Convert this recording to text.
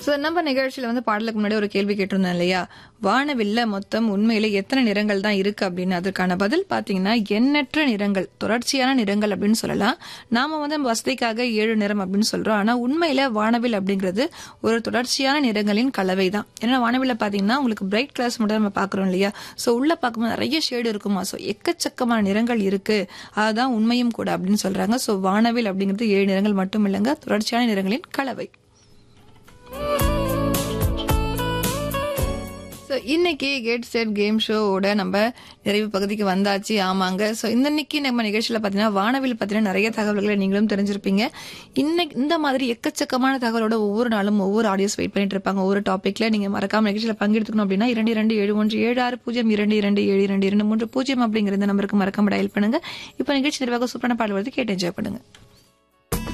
so நம்ம நிகழ்ச்சியில வந்து பாடலுக்கு முன்னாடி ஒரு கேள்வி கேட்டிருந்தோம் இல்லையா வானவில்ல மொத்தம் உண்மையில எத்தனை நிறங்கள் தான் இருக்கு அப்படின்னு அதற்கான பதில் பாத்தீங்கன்னா எண்ணற்ற நிறங்கள் தொடர்ச்சியான நிறங்கள் அப்படின்னு சொல்லலாம் நாம வந்து நம்ம வசதிக்காக ஏழு நிறம் அப்படின்னு சொல்றோம் ஆனா உண்மையில வானவில் அப்படிங்கிறது ஒரு தொடர்ச்சியான நிறங்களின் கலவை தான் ஏன்னா வானவில்ல பாத்தீங்கன்னா உங்களுக்கு பிரைட் கலர்ஸ் மட்டும் நம்ம பாக்குறோம் இல்லையா ஸோ உள்ள பார்க்கும்போது நிறைய ஷேடு இருக்குமா ஸோ எக்கச்சக்கமான நிறங்கள் இருக்கு அதுதான் உண்மையும் கூட அப்படின்னு சொல்றாங்க ஸோ வானவில் அப்படிங்கிறது ஏழு நிறங்கள் மட்டும் இல்லைங்க தொடர்ச்சியான நிறங்களின் கலவை ஸோ இன்னைக்கு கேட் செட் கேம் ஷோவோட நம்ம நிறைவு பகுதிக்கு வந்தாச்சு ஆமாங்க ஸோ இந்த இன்னைக்கு நம்ம நிகழ்ச்சியில் பார்த்தீங்கன்னா வானவில் பற்றின நிறைய தகவல்களை நீங்களும் தெரிஞ்சிருப்பீங்க இன்னைக்கு இந்த மாதிரி எக்கச்சக்கமான தகவலோட ஒவ்வொரு நாளும் ஒவ்வொரு ஆடியோஸ் வெயிட் பண்ணிட்டு இருப்பாங்க ஒவ்வொரு டாப்பிக்ல நீங்க மறக்காம நிகழ்ச்சியில் பங்கெடுத்துக்கணும் அப்படின்னா இரண்டு இரண்டு ஏழு ஒன்று ஏழு ஆறு பூஜ்ஜியம் இரண்டு இரண்டு ஏழு இரண்டு இரண்டு மூன்று பூஜ்ஜியம் அப்படிங்கிற இந்த நம்பருக்கு மறக்காம டயல் பண்ணுங்க இப்போ நிகழ்ச்சி நிர்வாக சூப்பரான பாடல் வருது கேட்டு என்ஜாய் பண்ணுங்க